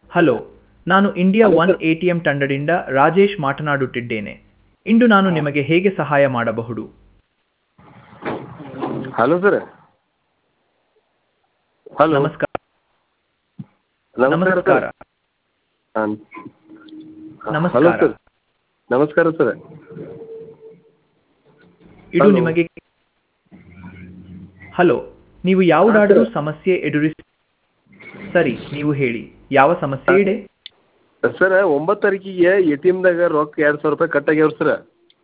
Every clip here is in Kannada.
ಹಲೋ ನಾನು India one A T M ತಂಡದಿಂದ ರಾಜೇಶ್ ಮಾತನಾಡುತ್ತಿದ್ದೇನೆ ಇಂದು ನಾನು ನಿಮಗೆ ಹೇಗೆ ಸಹಾಯ ಮಾಡಬಹುದು ಹಲೋ ಸರ್ ಹಲೋ ನಮಸ್ಕಾರ ನಮಸ್ಕಾರ ನಮಸ್ಕಾರ ಸರ್ ಹಾಂ ನಮಸ್ಕಾರ. ಹಲೋ ಸರ್ ನಮಸ್ಕಾರ ಸರ್ ಇದು Hello. ನಿಮಗೆ ಹಲೋ ನೀವು ಯಾವುದಾದರೂ ಸಮಸ್ಯೆ ಎದುರಿಸಿ ಸರಿ ನೀವು ಹೇಳಿ ಯಾವ ಸಮಸ್ಯೆ ಇದೆ ಸರ್ ಒಂಬತ್ತು ತಾರೀಕಿಗೆ ಎ ಟಿ ಎಮ್ದಾಗ ರೊಕ್ಕ ಎರಡು ಸಾವಿರ ರೂಪಾಯಿ ಕಟ್ ಆಗ್ಯಾವ್ರಿ ಸರ್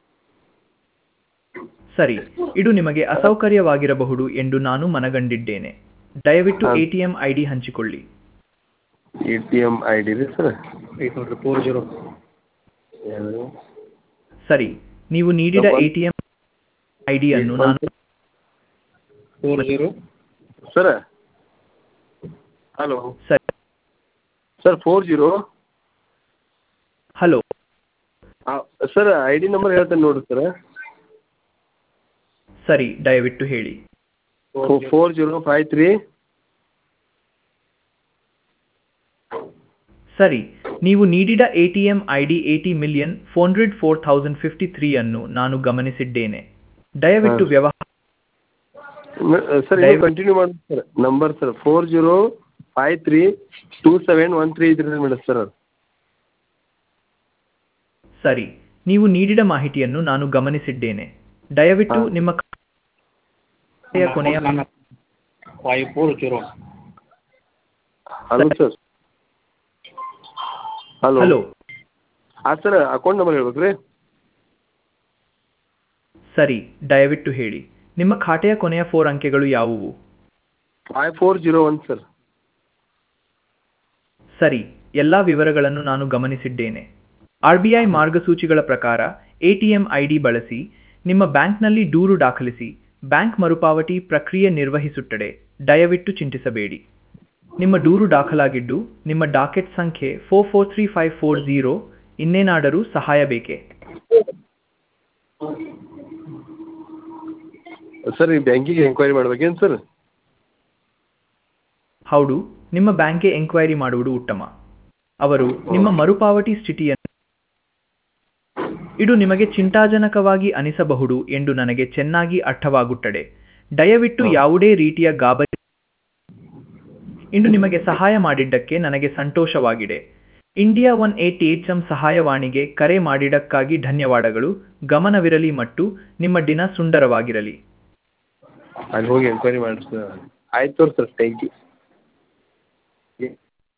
ಸರಿ ಇದು ನಿಮಗೆ ಅಸೌಕರ್ಯವಾಗಿರಬಹುದು ಎಂದು ನಾನು ಮನಗಂಡಿದ್ದೇನೆ ದಯವಿಟ್ಟು ಹಾ. A T M I D ಹಂಚಿಕೊಳ್ಳಿ A T M I D ರೀ ಸರ್ ಐದು ನೋಡ್ರಿ ಫೋರ್ ಜೀರೋ ಸರಿ ನೀವು ನೀಡಿದ ನಮ್ಮ- ಎ ಟಿ ಎಂ ಐ ಡಿಯನ್ನು ನಾನು ಫೋರ್ ಜೀರೋ ಸರ್ ಹಲೋ ಸರಿ sir four zero hello sir I D number ಹೇಳ್ತೇನೆ ನೋಡಿರಿ ಸರ್ ಸರಿ ದಯವಿಟ್ಟು ಹೇಳಿ ಫೋರ್ ಜೀರೋ ಫೈವ್ ತ್ರೀ ಸರಿ ನೀವು ನೀಡಿದ A T M I D eighty million four hundred four thousand fifty three ಅನ್ನು ನಾನು ಗಮನಿಸಿದ್ದೇನೆ ದಯವಿಟ್ಟು ಹಾ. ವ್ಯವಹಾರ ಸರ್ ದಯವಿಟ್ಟು- ಕಂಟಿನ್ಯೂ ಮಾಡಿ sir number sir four zero five three two seven one three ಇದ್ರಿ ಮೇಡಮ್ ಸರ್ ಸರಿ ನೀವು ನೀಡಿದ ಮಾಹಿತಿಯನ್ನು ನಾನು ಗಮನಿಸಿದ್ದೇನೆ ದಯವಿಟ್ಟು ಹಾ. ನಿಮ್ಮ ಖಾತೆಯ ಕೊನೆಯ five four zero hello sir hello hello ಹಾಂ ಸರ್ ಅಕೌಂಟ್ ನಂಬರ್ ಹೇಳ್ಬೇಕು ರೀ ಸರಿ ದಯವಿಟ್ಟು ಹೇಳಿ ನಿಮ್ಮ ಖಾತೆಯ ಕೊನೆಯ ಫೋರ್ ಅಂಕೆಗಳು ಯಾವುವು five four zero one sir ಸರಿ ಎಲ್ಲ ವಿವರಗಳನ್ನು ನಾನು ಗಮನಿಸಿದ್ದೇನೆ ಆರ್ ಬಿ ಐ ಮಾರ್ಗಸೂಚಿಗಳ ಪ್ರಕಾರ ಎಟಿಎಂ ಐಡಿ ಬಳಸಿ ನಿಮ್ಮ ಬ್ಯಾಂಕ್ನಲ್ಲಿ ದೂರು ದಾಖಲಿಸಿ ಬ್ಯಾಂಕ್ ಮರುಪಾವತಿ ಪ್ರಕ್ರಿಯೆ ನಿರ್ವಹಿಸುತ್ತದೆ ದಯವಿಟ್ಟು ಚಿಂತಿಸಬೇಡಿ ನಿಮ್ಮ ದೂರು ದಾಖಲಾಗಿದ್ದು ನಿಮ್ಮ ಡಾಕೆಟ್ ಸಂಖ್ಯೆ four four three five four zero ಇನ್ನೇನಾದರೂ ಸಹಾಯ ಬೇಕೇ ಸರ್ ಈ ಬ್ಯಾಂಕಿಗೆ ಎಂಕ್ವೈರಿ ಮಾಡ್ಬೇಕೇನು ಸರ್ ಹೌದು ನಿಮ್ಮ ಬ್ಯಾಂಕ್ಗೆ ಎಂಕ್ವೈರಿ ಮಾಡುವುದು ಉತ್ತಮ ಅವರು ನಿಮ್ಮ ಮರುಪಾವತಿ ಸ್ಥಿತಿಯನ್ನು ಇದು ನಿಮಗೆ ಚಿಂತಾಜನಕವಾಗಿ ಅನಿಸಬಹುದು ಎಂದು ನನಗೆ ಚೆನ್ನಾಗಿ ಅರ್ಥವಾಗುತ್ತದೆ ದಯವಿಟ್ಟು ಹಾ. ಯಾವುದೇ ರೀತಿಯ ಗಾಬರಿ ಇಂದು ನಿಮಗೆ ಸಹಾಯ ಮಾಡಿದ್ದಕ್ಕೆ ನನಗೆ ಸಂತೋಷವಾಗಿದೆ India one A T M ಸಹಾಯವಾಣಿಗೆ ಕರೆ ಮಾಡಿದ್ದಕ್ಕಾಗಿ ಧನ್ಯವಾದಗಳು ಗಮನವಿರಲಿ ಮತ್ತು ನಿಮ್ಮ ದಿನ ಸುಂದರವಾಗಿರಲಿ ಅಲ್ಲಿ ಹೋಗಿ ಎಂಕ್ವೈರಿ ಮಾಡಿ ಸರ್ ಆಯ್ತು ಸರ್ ಥ್ಯಾಂಕ್ ಯು